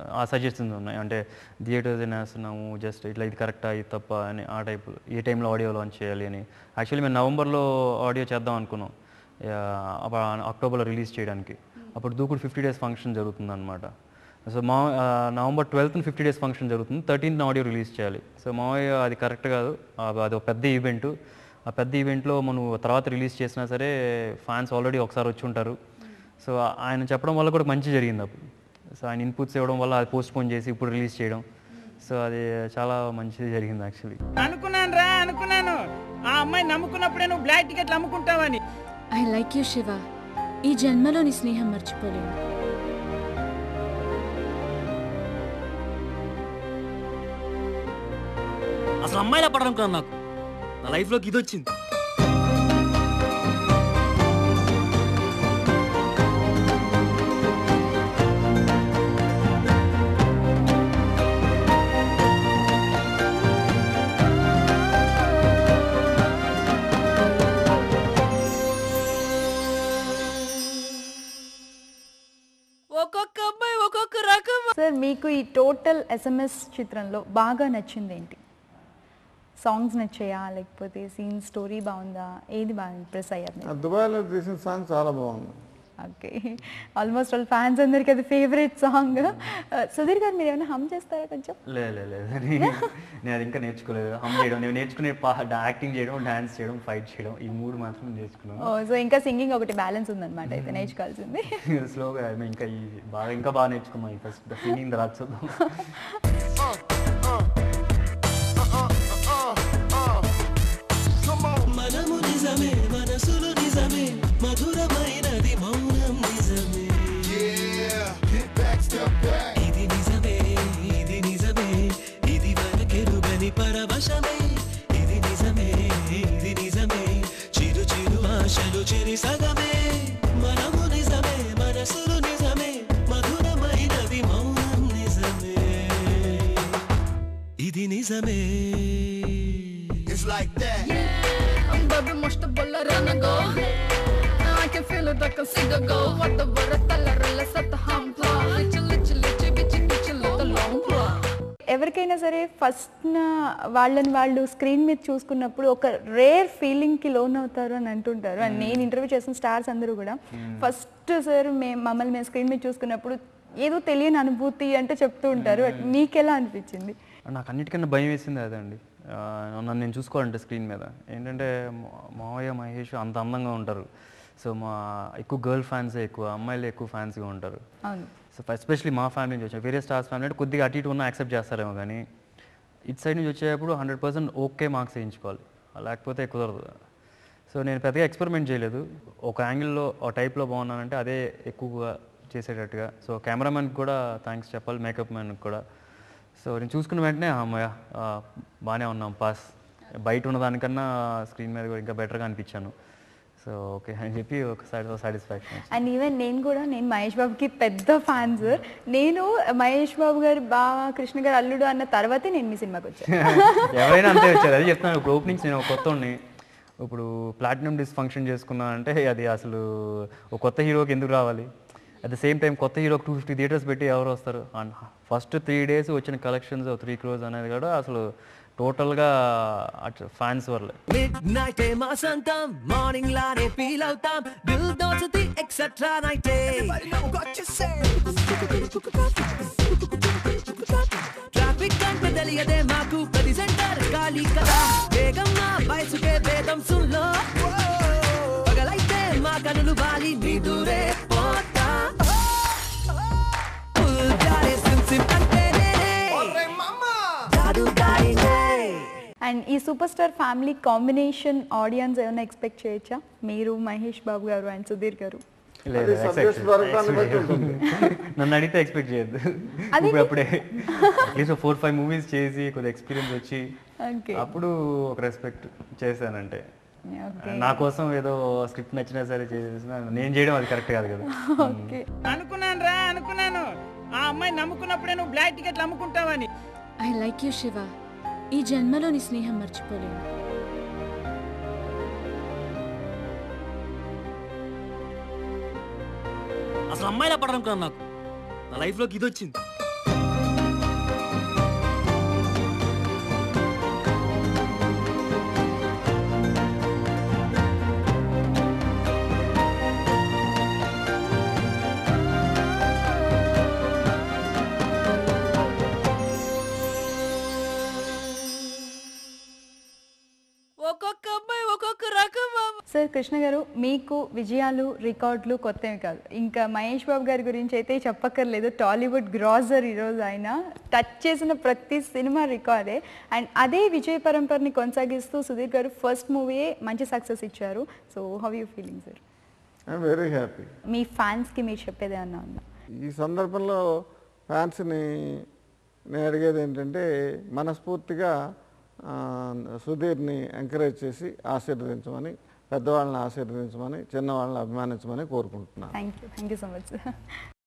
ఆ సజెషన్స్ ఉన్నాయి అంటే థియేటర్స్ వేస్తున్నాము జస్ట్ ఇట్లా ఇది కరెక్టా ఇది తప్ప అని ఆ టైప్ ఏ టైంలో ఆడియో లాంచ్ చేయాలి అని యాక్చువల్లీ మేము నవంబర్లో ఆడియో చేద్దాం అనుకున్నాం యా, అప్పుడు అక్టోబర్లో రిలీజ్ చేయడానికి అప్పుడు దూకుడు ఫిఫ్టీ డేస్ ఫంక్షన్ జరుగుతుంది అనమాట సో మా ఆ, November twelfth fifty days function జరుగుతుంది థర్టీన్త్ ఆడియో రిలీజ్ చేయాలి సో మామయ్య అది కరెక్ట్ కాదు ఆ, అది ఒక పెద్ద ఈవెంట్ ఆ పెద్ద ఈవెంట్లో మనం తర్వాత రిలీజ్ చేసినా సరే ఫ్యాన్స్ ఆల్రెడీ ఒకసారి వచ్చి ఉంటారు సో ఆయన చెప్పడం వల్ల కూడా మంచి జరిగింది అప్పుడు సో ఆయన ఇన్పుట్స్ ఇవ్వడం వల్ల అది పోస్ట్ పోన్ చేసి ఇప్పుడు రిలీజ్ చేయడం సో అది చాలా మంచిది జరిగింది యాక్చువల్లీ అనుకున్నాను రా అనుకున్నాను ఆ అమ్మాయి నమ్ముకున్నప్పుడే నువ్వు బ్లాక్ టికెట్లు అమ్ముకుంటావని ఐ లైక్ యూ శివ ఈ జన్మలో నీ స్నేహం మర్చిపోలేను అసలు అమ్మాయిలా పడడం నాకు నా లైఫ్లోకి ఇది వచ్చింది ఒక్కొక్క అమ్మాయి ఒక్కొక్క రకం సార్ మీకు ఈ టోటల్ ఎస్ఎంఎస్ చిత్రంలో బాగా నచ్చింది ఏంటి సాంగ్స్ నచ్చాయా లేకపోతే సీన్ స్టోరీ బాగుందా ఏది బాగా ఇంప్రెస్ అయ్యారు మీరు ఆ దుబాయ్లో తీసిన సాంగ్ చాలా బాగుంది ఓకే ఆల్మోస్ట్ వాళ్ళ ఫ్యాన్స్ అందరికీ అది ఫేవరెట్ సాంగ్ సుధీర్ గారు మీరు ఏమైనా హమ్ చేస్తారా కొంచెం లేదు లేదు లేదు నేను అది ఇంకా నేర్చుకోలేదు హమ్ చేయడం నేను నేర్చుకునే యాక్టింగ్ చేయడం డాన్స్ చేయడం ఫైట్ చేయడం ఈ మూడు మాత్రం నేర్చుకున్నాను సో ఇంకా సింగింగ్ ఒకటి బ్యాలెన్స్ ఉందన్నమాట అయితే నేర్చుకోవాల్సింది స్లోగా ఇంకా ఈ బాగా ఇంకా బాగా నేర్చుకున్నాం ఫస్ట్ సింగింగ్ తర్వాత చూద్దాం మనము నిజమే మనసులు నిజమే మధురమైనది మౌనం నిజమే ఇది నిజమే ఇది నిజమే ఇది వరకెరుగని పరవశమే ఇది నిజమే ఇది నిజమే చిరు చిరు ఆశలు చెరి సగమే మనము నిజమే మనసులు నిజమే మధురమైనది మౌనం నిజమే ఇది నిజమే It's like that. Baby, måste bollarna gå I can feel it, I can see the go Whatever, tallarella, sätta handplan Litchi, litchi, litchi, bitchi, bitchi, låta långplan ఎవరికైనా సరే ఫస్ట్ వాళ్ళని వాళ్ళు స్క్రీన్ మీద చూసుకున్నప్పుడు ఒక రేర్ ఫీలింగ్కి లోన్ అవుతారు అని అంటుంటారు అండ్ నేను ఇంటర్వ్యూ చేసిన స్టార్స్ అందరూ కూడా ఫస్ట్ సార్ మేము మమ్మల్ని మేము స్క్రీన్ మీద చూసుకున్నప్పుడు ఏదో తెలియని అనుభూతి అంటే చెప్తూ ఉంటారు మీకు ఎలా అనిపించింది నాకు అన్నిటికన్నా భయం వేసింది అదే అండి ఆ, నన్ను నేను చూసుకోవాలంటే స్క్రీన్ మీద ఏంటంటే మా- మావయ్య మహేష్ అంత అందంగా ఉంటారు సో మా ఎక్కువ గర్ల్ ఫ్యాన్సే ఎక్కువ అమ్మాయిలు ఎక్కువ ఫ్యాన్స్గా ఉంటారు అవును సో ఎస్పెషలీ మా ఫ్యామిలీ నుంచి వచ్చాం వేరే స్టార్స్ ఫ్యామిలీ అంటే కొద్దిగా అటు ఇటు ఉన్న యాక్సెప్ట్ చేస్తారేమో కానీ ఇటు సైడ్ నుంచి వచ్చేటప్పుడు హండ్రెడ్ పర్సెంట్ ఓకే మార్క్స్ వేయించుకోవాలి లేకపోతే కుదరదు సో నేను పెద్దగా ఎక్స్పెరిమెంట్ చేయలేదు ఒక యాంగిల్లో ఒక టైప్లో బాగున్నానంటే అదే ఎక్కువగా చేసేటట్టుగా సో కెమెరామెన్కి కూడా థ్యాంక్స్ చెప్పాలి మేకప్ మ్యాన్కి కూడా సో నేను చూసుకున్న వెంటనే అమ్మయ్య ఆ, బాగానే ఉన్నాం పాస్ బయట ఉన్నదానికన్నా స్క్రీన్ మీద కూడా ఇంకా బెటర్గా అనిపించాను సో ఓకే అని చెప్పి ఒక సైడ్ సాటిస్ఫాక్షన్ అండ్ ఈవెన్ నేను కూడా నేను మహేష్ బాబుకి పెద్ద ఫ్యాన్ సార్ నేను మహేష్ బాబు గారి బావ కృష్ణ గారు అల్లుడు అన్న తర్వాతే నేను మీ సినిమాకి వచ్చాను ఎవరైనా అంతే వచ్చారు అది చెప్తున్నాను ఇప్పుడు ఓపెనింగ్స్ నేను ఒక కొత్త ఇప్పుడు ప్లాటినం డిస్ ఫంక్షన్ చేసుకున్నా అంటే అది అసలు ఒక కొత్త హీరోకి ఎందుకు రావాలి అట్ ద సేమ్ టైం కొత్త హీరోకి టూ ఫిఫ్టీ థియేటర్స్ పెట్టి ఎవరు వస్తారు అండ్ ఫస్ట్ త్రీ డేస్ వచ్చిన కలెక్షన్స్ త్రీ క్రోజ్ అనేది కూడా అసలు టోటల్గా ఫ్యాన్స్ వల్లే మిడ్ నైట్ మా సొంతం మార్నింగ్ లానే ఫీల్ అవుతాం బిల్ దోచుది ఎక్సెట్రా నైట్ ట్రాఫిక్ అంటే తెలియదే మాకు ప్రతి సెంటర్ ఖాళీ కదా వేగం మా వయసుకే వేదం సుల్లో పగలైతే మా కనులు వాలి నీ దూరే పోతా ఫుల్ జారే సిమ్ సిమ్ అంటే జాదుగారినే అండ్ ఈ superstar family combination audience ఏమైనా ఎక్స్పెక్ట్ చేయొచ్చా మీరు మహేష్ బాబు గారు అండ్ సుధీర్ గారు లేదు, అది expect subjects దొరకడాన్ని బట్టి చేయొద్దు. ఉంటుంది. నన్ను అడిగితే ఎక్స్పెక్ట్ చేయొద్దు అదేంటి? ఇప్పుడు అప్పుడే అట్లీస్ట్ ఫోర్ ఫైవ్ మూవీస్ చేసి కొద్దిగా ఎక్స్పీరియన్స్ వచ్చి ఓకే అప్పుడు ఒక రెస్పెక్ట్ చేశానంటే ఓకే నా కోసం ఏదో స్క్రిప్ట్ నచ్చినా సరే చేసిన నేను చేయడం అది కరెక్ట్ కాదు కదా ఓకే అనుకున్నాను రా అనుకున్నాను ఆ అమ్మాయి నమ్ముకున్నప్పుడే నువ్వు బ్లాక్ టికెట్లు అమ్ముకుంటావని ఐ లైక్ యూ శివ ఈ జన్మలో నీ స్నేహం మర్చిపోలేను అసలు అమ్మాయిలా పడడం నాకు నా లైఫ్లోకి ఇది వచ్చింది సార్ కృష్ణ గారు మీకు విజయాలు రికార్డులు కొత్తవి కాదు ఇంకా మహేష్ బాబు గారి గురించి అయితే చెప్పక్కర్లేదు టాలీవుడ్ గ్రాజర్ ఈరోజు ఆయన టచ్ చేసిన ప్రతి సినిమా రికార్డే అండ్ అదే విజయ పరంపరని కొనసాగిస్తూ సుధీర్ గారు ఫస్ట్ మూవీయే మంచి సక్సెస్ ఇచ్చారు so how you feeling sir I'm very happy మీ ఫ్యాన్స్కి మీరు చెప్పేది అన్నా ఉందా ఈ సందర్భంలో ఫ్యాన్స్ని నేను అడిగేది ఏంటంటే మనస్ఫూర్తిగా ఆ, సుధీర్ని ఎంకరేజ్ చేసి ఆశీర్వదించమని పెద్దవాళ్ళని ఆశీర్వదించమని చిన్నవాళ్ళని అభిమానించమని కోరుకుంటున్నాను thank you thank you so much sir